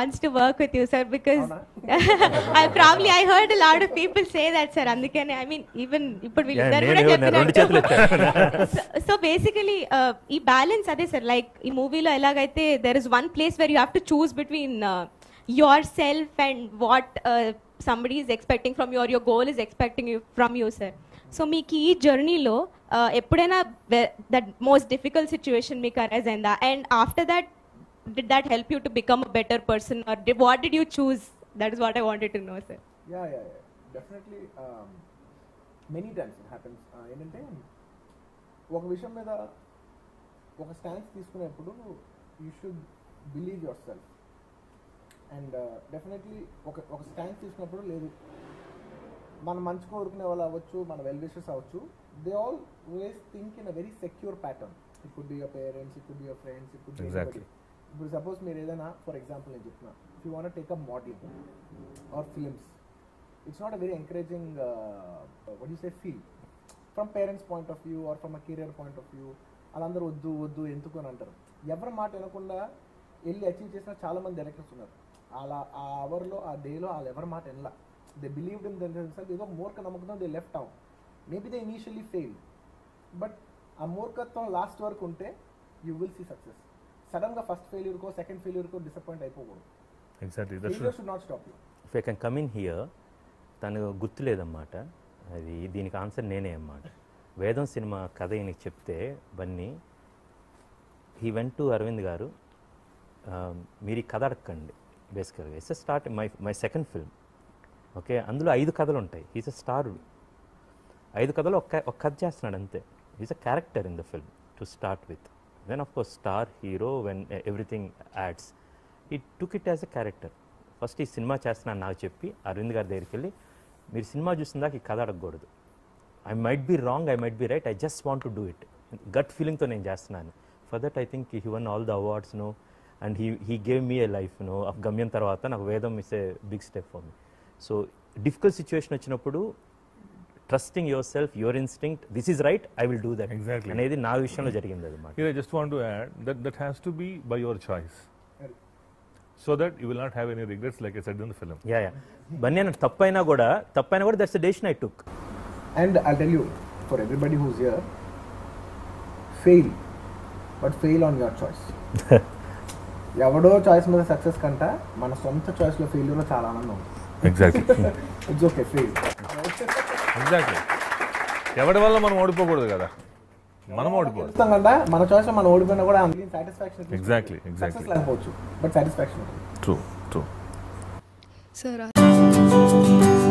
wants to work with you, sir, because I probably I heard a lot of people say that, sir. అందుకనే I mean even ఇప్పుడు Yeah, వీళ్ళిద్దరు నేను కూడా నేను రెండు చేతులు చెప్పినట్టు సో బేసికలీ ఈ బ్యాలెన్స్ అదే సార్ లైక్ ఈ మూవీలో ఎలాగైతే there is one place where you have to choose between yourself and what somebody is expecting from your your goal is expecting you from you sir so మీకు ఈ జర్నీలో ఎప్పుడైనా that most difficult situation మీకు arise అయిందా and after that did that help you to become a better person or did, what did you choose that is what i wanted to know sir yeah yeah yeah definitely many times it happens ఏంటంటే ఒక విషయం మీద ఒక stands తీసుకునేప్పుడు you should believe yourself and definitely ఒక ఒక stand తీసుకున్నప్పుడు లేదు మన మంచి కోరుకునే వాళ్ళు అవ్వచ్చు మన వెల్ విషెస్ అవ్వచ్చు they always think in a very secure pattern it could be your parents it could be your friends it could be Exactly. ఇప్పుడు సపోజ్ మీరు ఏదైనా ఫర్ ఎగ్జాంపుల్ నేను చెప్తున్నా if you want take up modelling or films it's not a very encouraging what you say feel from parents point of view or from a career point of view వాళ్ళందరూ వద్దు వద్దు ఎందుకు అని అంటారు ఎవరి మాట వినకుండా వెళ్ళి అచీవ్ చేసిన చాలా మంది డైరెక్టర్స్ ఉన్నారు అలా ఆ అవర్లో ఆ డేలో వాళ్ళు ఎవరి మాట వినలా దే బిలీవ్డ్ ఇన్ దెమ్సెల్ఫ్ ఏదో మూర్ఖ నమ్మకంతో they left out maybe they initially fail but ఆ మూర్ఖత్వం లాస్ట్ వరకు ఉంటే యూ విల్ సీ సక్సెస్ సడన్గా ఫస్ట్ ఫెయిల్యూర్కో సెకండ్ ఫెయిల్యూర్కో డిసప్పాయింట్ అయిపోకూడదు exactly that's failure should not stop you if I can come in here తను గుర్తులేదన్నమాట అది దీనికి ఆన్సర్ నేనే అన్నమాట వేదం సినిమా కథ ఈయనకి చెప్తే Bunny he went to Aravind garu ఆ, మీరు ఈ కథ అడగండి బేసికల్గా it's start my my second film okay అందులో ఐదు కథలు ఉంటాయి ఈజ్ అ స్టార్ ఐదు కథలు ఒక్క ఒక కథ చేస్తున్నాడు అంతే is a character in the film to start with then of course star hero when everything adds he took it as a character first ఈ సినిమా చేస్తున్నాను నాకు చెప్పి అరవింద్ గారి దగ్గరికి వెళ్ళి మీరు సినిమా చూసిందాక ఈ కథ అడగకూడదు I might be wrong I might be right I just want to do it gut ఫీలింగ్తో నేను చేస్తున్నాను for that I think he won all the awards no and he he gave me a life no of Gamyam తర్వాత నాకు Vedam is a big step for me so difficult situation వచ్చినప్పుడు trusting yourself your instinct this is right I will do that Exactly. అనేది నా విషయంలో జరిగింది అది మాట Here, I just want to add that that has to be by your choice. So that you will not have any regrets, like I said in the film. Yeah yeah Bunny అన్న తప్పైనా కూడా తప్పైనా కూడా that's decision I took And I'll tell you, for everybody who's here, fail, but fail on your choice. ఎవడో choice మీద success కంట మన సొంత చాయిస్లో ఫెయిల్యూర్లో చాలా ఆనందం ఉంది Exactly. It's okay fail exactly. ఎవరి వల్ల మనం ఓడిపోకూడదు కదా మనం ఓడిపోదు చెప్తాం కదా మన చాయిస్లో మనం ఓడిపోయినా కూడా సాటిస్ఫాక్షన్ Exactly, exactly. సక్సెస్ లేకపోవచ్చు బట్ సాటిస్ఫాక్షన్ ఉంటుంది ట్రూ ట్రూ సార్